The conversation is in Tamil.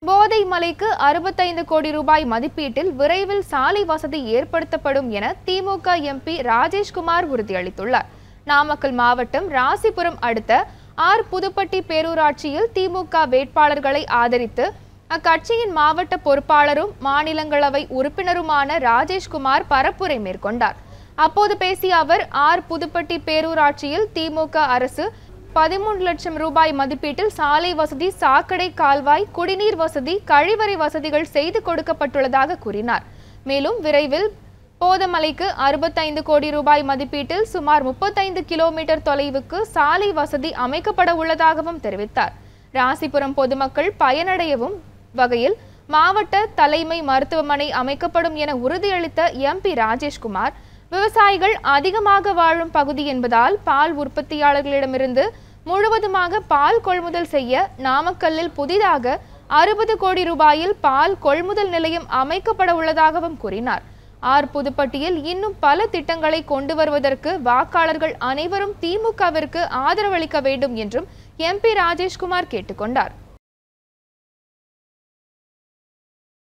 போதை மலைக்கு அறுபத்தைந்து கோடி ரூபாய் மதிப்பீட்டில் விரைவில் சாலை வசதி ஏற்படுத்தப்படும் என திமுக எம்பி ராஜேஷ்குமார் உறுதியளித்துள்ளார் நாமக்கல் மாவட்டம் ராசிபுரம் அடுத்த ஆர் புதுப்பட்டி பேரூராட்சியில் திமுக வேட்பாளர்களை ஆதரித்து அக்கட்சியின் மாவட்ட பொறுப்பாளரும் மாநிலங்களவை உறுப்பினருமான ராஜேஷ்குமார் பரப்புரை மேற்கொண்டார் அப்போது பேசிய அவர் ஆர் புதுப்பட்டி பேரூராட்சியில் திமுக அரசு பதிமூன்று லட்சம் ரூபாய் மதிப்பீட்டில் சாலை வசதி சாக்கடை கால்வாய் குடிநீர் வசதி கழிவறை வசதிகள் செய்து கொடுக்கப்பட்டுள்ளதாக கூறினார் மேலும் விரைவில் போதமலைக்கு அறுபத்தைந்து கோடி ரூபாய் மதிப்பீட்டில் சுமார் முப்பத்தைந்து கிலோமீட்டர் தொலைவுக்கு சாலை வசதி அமைக்கப்பட உள்ளதாகவும் தெரிவித்தார் ராசிபுரம் பொதுமக்கள் பயனடையவும் வகையில் மாவட்ட தலைமை மருத்துவமனை அமைக்கப்படும் என உறுதியளித்த எம்பி ராஜேஷ்குமார் விவசாயிகள் அதிகமாக வாழும் பகுதி என்பதால் பால் உற்பத்தியாளர்களிடமிருந்து முழுவதுமாக பால் கொள்முதல் செய்ய நாமக்கல்லில் புதிதாக அறுபது கோடி ரூபாயில் பால் கொள்முதல் நிலையம் அமைக்கப்பட உள்ளதாகவும் கூறினார் ஆர் புதுப்பட்டியில் இன்னும் பல திட்டங்களை கொண்டு வருவதற்கு வாக்காளர்கள் அனைவரும் திமுகவிற்கு ஆதரவளிக்க வேண்டும் என்றும் எம்பி ராஜேஷ்குமார் கேட்டுக்கொண்டார்